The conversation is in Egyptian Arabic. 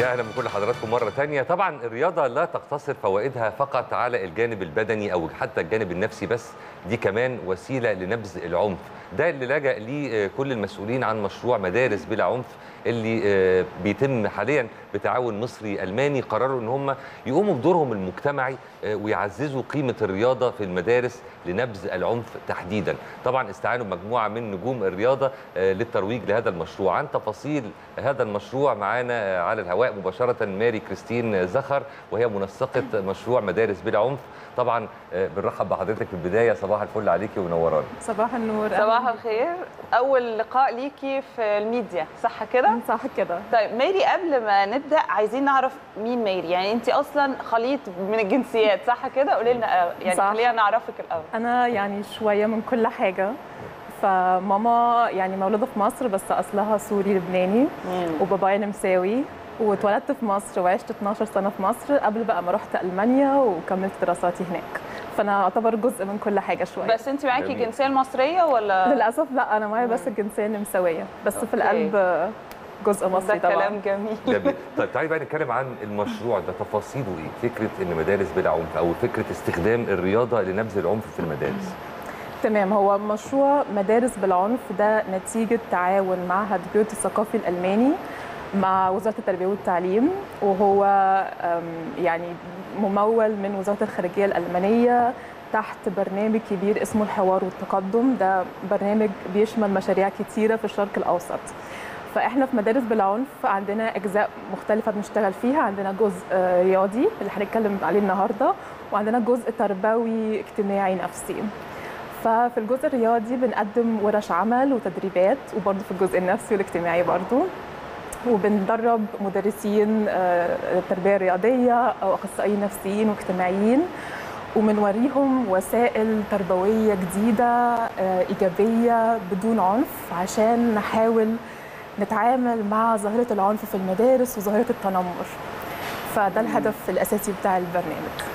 يا اهلا بكل حضراتكم مره تانية طبعا الرياضه لا تقتصر فوائدها فقط على الجانب البدني او حتى الجانب النفسي بس دي كمان وسيله لنبذ العنف ده اللي لجأ ليه كل المسؤولين عن مشروع مدارس بلا عنف اللي بيتم حاليا بتعاون مصري الماني قرروا ان هم يقوموا بدورهم المجتمعي ويعززوا قيمه الرياضه في المدارس لنبذ العنف تحديدا طبعا استعانوا بمجموعه من نجوم الرياضه للترويج لهذا المشروع عن تفاصيل هذا المشروع معانا على الهواء مباشره ماري كريستين زخر وهي منسقه مشروع مدارس بلا عنف طبعا بنرحب بحضرتك في البدايه صباح الفل عليكي ومنورانا صباح النور صباح الخير اول لقاء ليكي في الميديا صح كده صح كده طيب ميري قبل ما نبدا عايزين نعرف مين ميري يعني انت اصلا خليط من الجنسيات صح كده قولي لنا يعني صح. خلينا نعرفك الاول انا يعني شويه من كل حاجه فماما يعني مولوده في مصر بس اصلها سوري لبناني وبابايا نمساوي واتولدت في مصر وعشت 12 سنه في مصر قبل بقى ما رحت المانيا وكملت دراساتي هناك فانا اعتبر جزء من كل حاجه شويه بس انت معاكي جميل. الجنسيه المصريه ولا للاسف لا انا معايا بس الجنسيه النمساويه بس في القلب جزء ده مصري طبعا كلام جميل جميل طيب تعالي بقى نتكلم عن المشروع ده تفاصيله ايه فكره ان مدارس بلا عنف او فكره استخدام الرياضه لنبذ العنف في المدارس تمام هو مشروع مدارس بالعنف ده نتيجة تعاون معهد جوت الثقافي الألماني مع وزارة التربية والتعليم وهو أم، يعني ممول من وزارة الخارجية الألمانية تحت برنامج كبير اسمه الحوار والتقدم ده برنامج بيشمل مشاريع كتيرة في الشرق الأوسط فاحنا في مدارس بالعنف عندنا اجزاء مختلفه بنشتغل فيها عندنا جزء آه، رياضي اللي هنتكلم عليه النهارده وعندنا جزء تربوي اجتماعي نفسي ففي الجزء الرياضي بنقدم ورش عمل وتدريبات وبرضه في الجزء النفسي والاجتماعي برضه وبندرب مدرسين آه، تربيه رياضيه او اخصائيين نفسيين واجتماعيين وبنوريهم وسائل تربويه جديده آه، ايجابيه بدون عنف عشان نحاول نتعامل مع ظاهره العنف في المدارس وظاهره التنمر فده الهدف الاساسي بتاع البرنامج